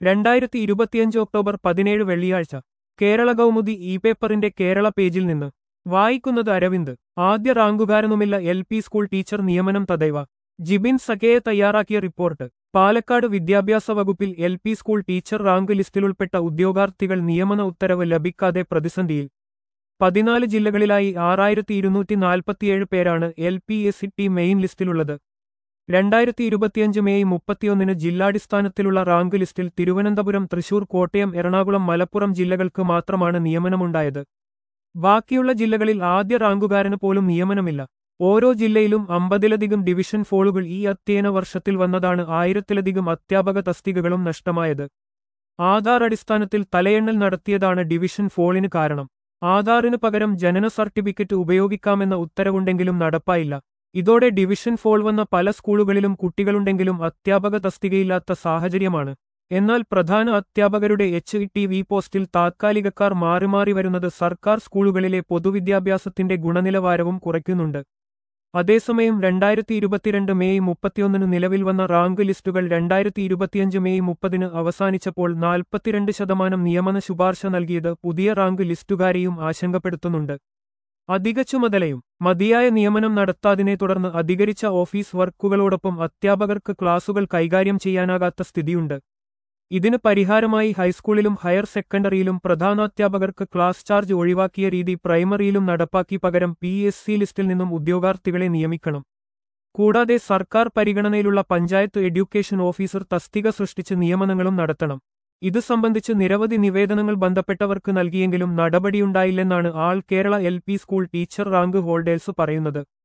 രണ്ടായിരത്തി ഇരുപത്തിയഞ്ച് ഒക്ടോബർ പതിനേഴ് വെള്ളിയാഴ്ച കേരള കൗമുദി ഇ പേപ്പറിന്റെ കേരള പേജിൽ നിന്ന് വായിക്കുന്നത് അരവിന്ദ് ആദ്യ റാങ്കുകാരനുമില്ല എൽ പി സ്കൂൾ ടീച്ചർ നിയമനം തദൈവ ജിബിൻ സഖയെ തയ്യാറാക്കിയ റിപ്പോർട്ട് പാലക്കാട് വിദ്യാഭ്യാസ വകുപ്പിൽ L P school teacher rank ലിസ്റ്റിലുൾപ്പെട്ട ഉദ്യോഗാർത്ഥികൾ നിയമന ഉത്തരവ് ലഭിക്കാതെ പ്രതിസന്ധിയിൽ പതിനാല് ജില്ലകളിലായി ആറായിരത്തി ഇരുന്നൂറ്റി നാൽപ്പത്തിയേഴ് പേരാണ് L P S T main മെയിൻ ലിസ്റ്റിലുള്ളത് രണ്ടായിരത്തി ഇരുപത്തിയഞ്ച് മെയ് മുപ്പത്തിയൊന്നിന് ജില്ലാടിസ്ഥാനത്തിലുള്ള റാങ്ക് ലിസ്റ്റിൽ തിരുവനന്തപുരം തൃശൂർ കോട്ടയം എറണാകുളം മലപ്പുറം ജില്ലകൾക്ക് മാത്രമാണ് നിയമനമുണ്ടായത് ബാക്കിയുള്ള ജില്ലകളിൽ ആദ്യ റാങ്കുകാരന് പോലും നിയമനമില്ല ഓരോ ജില്ലയിലും അമ്പതിലധികം ഡിവിഷൻ ഫോളുകൾ ഈ അധ്യയന വർഷത്തിൽ വന്നതാണ് ആയിരത്തിലധികം അധ്യാപക തസ്തികകളും നഷ്ടമായത് ആധാർ അടിസ്ഥാനത്തിൽ തലയെണ്ണൽ നടത്തിയതാണ് ഡിവിഷൻ ഫോളിന് കാരണം ആധാറിന് പകരം ജനന സർട്ടിഫിക്കറ്റ് ഉപയോഗിക്കാമെന്ന ഉത്തരവുണ്ടെങ്കിലും നടപ്പായില്ല ഇതോടെ ഡിവിഷൻ ഫോൾ വന്ന പല സ്കൂളുകളിലും കുട്ടികളുണ്ടെങ്കിലും അധ്യാപക തസ്തികയില്ലാത്ത സാഹചര്യമാണ് എന്നാൽ പ്രധാന അധ്യാപകരുടെ എച്ച് ഇ ടി വി പോസ്റ്റിൽ താത്കാലികക്കാർ മാറി മാറി വരുന്നത് സർക്കാർ സ്കൂളുകളിലെ പൊതുവിദ്യാഭ്യാസത്തിന്റെ ഗുണനിലവാരവും കുറയ്ക്കുന്നുണ്ട് അതേസമയം രണ്ടായിരത്തി ഇരുപത്തിരണ്ട് മെയ് മുപ്പത്തിയൊന്നിന് നിലവിൽ വന്ന റാങ്ക് ലിസ്റ്റുകൾ രണ്ടായിരത്തി ഇരുപത്തിയഞ്ച് മെയ് മുപ്പതിന് അവസാനിച്ചപ്പോൾ നാൽപ്പത്തിരണ്ട് ശതമാനം നിയമന ശുപാർശ നൽകിയത് പുതിയ റാങ്ക് ലിസ്റ്റുകാരെയും ആശങ്കപ്പെടുത്തുന്നുണ്ട് അധിക ചുമതലയും മതിയായ നിയമനം നടത്താതിനെ തുടർന്ന് അധികരിച്ച ഓഫീസ് വർക്കുകളോടൊപ്പം അധ്യാപകർക്ക് ക്ലാസുകൾ കൈകാര്യം ചെയ്യാനാകാത്ത സ്ഥിതിയുണ്ട് ഇതിന് പരിഹാരമായി ഹൈസ്കൂളിലും ഹയർ സെക്കൻഡറിയിലും പ്രധാനാധ്യാപകർക്ക് ക്ലാസ് ചാർജ് ഒഴിവാക്കിയ രീതി പ്രൈമറിയിലും നടപ്പാക്കി പകരം പി എസ് സി ലിസ്റ്റിൽ നിന്നും ഉദ്യോഗാർത്ഥികളെ നിയമിക്കണം കൂടാതെ സർക്കാർ പരിഗണനയിലുള്ള പഞ്ചായത്ത് എഡ്യൂക്കേഷൻ ഓഫീസർ തസ്തിക സൃഷ്ടിച്ച് നിയമനങ്ങളും നടത്തണം ഇത് സംബന്ധിച്ച് നിരവധി നിവേദനങ്ങൾ ബന്ധപ്പെട്ടവർക്ക് നൽകിയെങ്കിലും നടപടിയുണ്ടായില്ലെന്നാണ് all Kerala L school teacher rank holders പറയുന്നത്